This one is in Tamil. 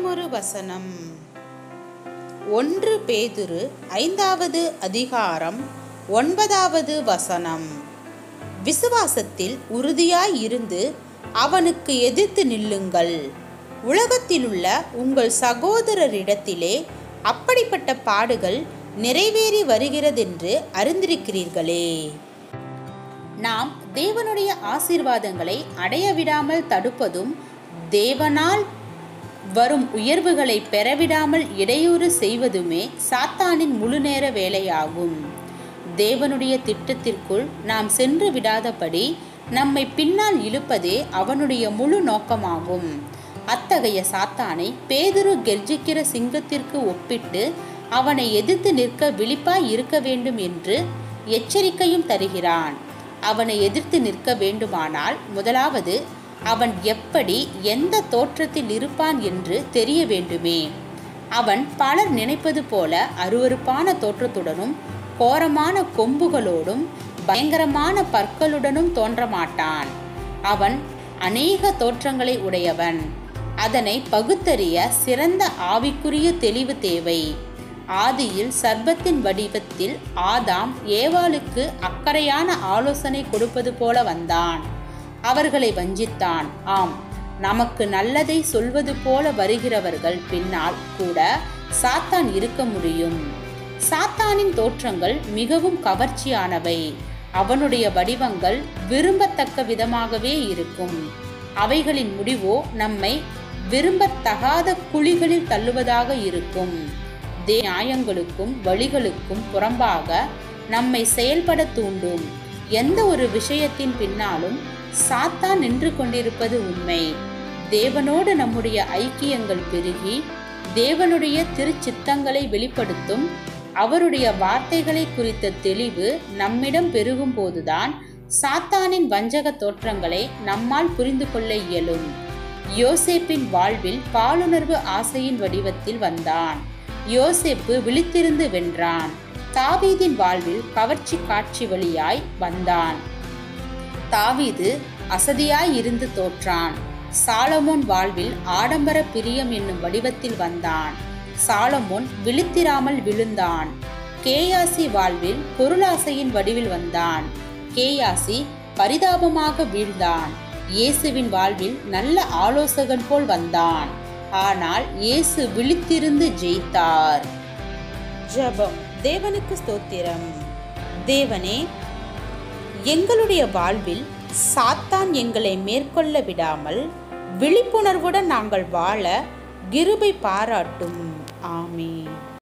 மற்றுமொரு வசனம் ஒன்று பேதுரு ஐந்தாவது அதிகாரம் ஒன்பதாவது வசனம் விசுவாசத்தில் உறுதியாய் இருந்து அவனுக்கு எதிர்த்து நில்லுங்கள் உலகத்திலுள்ள உங்கள் சகோதரரிடத்திலே அப்படிப்பட்ட பாடுகள் நிறைவேறி வருகிறதென்று அறிந்திருக்கிறீர்களே நாம் தேவனுடைய ஆசீர்வாதங்களை அடைய விடாமல் தடுப்பதும் தேவனால் வரும் உயர்வுகளை பெறவிடாமல் இடையூறு செய்வதுமே சாத்தானின் முழுநேர வேலையாகும் தேவனுடைய திட்டத்திற்குள் நாம் சென்று விடாதபடி நம்மை பின்னால் இழுப்பதே அவனுடைய முழு நோக்கமாகும் அத்தகைய சாத்தானை பேதுரு கெர்ஜிக்கிற சிங்கத்திற்கு ஒப்பிட்டு அவனை எதிர்த்து நிற்க விழிப்பாய் இருக்க வேண்டும் என்று எச்சரிக்கையும் தருகிறான் அவனை எதிர்த்து நிற்க வேண்டுமானால் முதலாவது அவன் எப்படி எந்த தோற்றத்தில் இருப்பான் என்று தெரிய வேண்டுமே அவன் பலர் நினைப்பது போல அருவருப்பான தோற்றத்துடனும் கோரமான கொம்புகளோடும் பயங்கரமான பற்களுடனும் தோன்றமாட்டான் அவன் அநேக தோற்றங்களை உடையவன் அதனை பகுத்தறிய சிறந்த ஆவிக்குரிய தெளிவு தேவை ஆதியில் சர்ப்பத்தின் வடிவத்தில் ஆதாம் ஏவாளுக்கு அக்கறையான ஆலோசனை கொடுப்பது போல வந்தான் அவர்களை வஞ்சித்தான் ஆம் நமக்கு நல்லதை சொல்வது போல வருகிறவர்கள் பின்னால் கூட சாத்தான் இருக்க முடியும் சாத்தானின் தோற்றங்கள் மிகவும் கவர்ச்சியானவை அவனுடைய வடிவங்கள் விரும்பத்தக்க விதமாகவே இருக்கும் அவைகளின் முடிவோ நம்மை விரும்பத்தகாத குழிகளில் தள்ளுவதாக இருக்கும் தே நியாயங்களுக்கும் வழிகளுக்கும் புறம்பாக நம்மை செயல்பட தூண்டும் எந்த ஒரு விஷயத்தின் பின்னாலும் சாத்தான் நின்று கொண்டிருப்பது உண்மை தேவனோடு நம்முடைய ஐக்கியங்கள் பெருகி தேவனுடைய திருச்சித்தங்களை வெளிப்படுத்தும் அவருடைய வார்த்தைகளை குறித்த தெளிவு நம்மிடம் பெருகும் போதுதான் சாத்தானின் வஞ்சக தோற்றங்களை நம்மால் புரிந்து கொள்ள இயலும் யோசேப்பின் வாழ்வில் பாலுணர்வு ஆசையின் வடிவத்தில் வந்தான் யோசேப்பு விழித்திருந்து வென்றான் தாவீதின் வாழ்வில் கவர்ச்சி காட்சி வழியாய் வந்தான் தாவீது அசதியாய் இருந்து தோற்றான் சாலமோன் வாழ்வில் ஆடம்பர பிரியம் என்னும் வடிவத்தில் வந்தான் சாலமோன் விழித்திராமல் விழுந்தான் கேயாசி வாழ்வில் பொருளாசையின் வடிவில் வந்தான் கேயாசி பரிதாபமாக வீழ்ந்தான் இயேசுவின் வாழ்வில் நல்ல ஆலோசகன் போல் வந்தான் ஆனால் இயேசு விழித்திருந்து ஜெயித்தார் ஜெபம் தேவனுக்கு ஸ்தோத்திரம் தேவனே எங்களுடைய வாழ்வில் சாத்தான் எங்களை மேற்கொள்ள விடாமல் விழிப்புணர்வுடன் நாங்கள் வாழ கிருபை பாராட்டும் ஆமே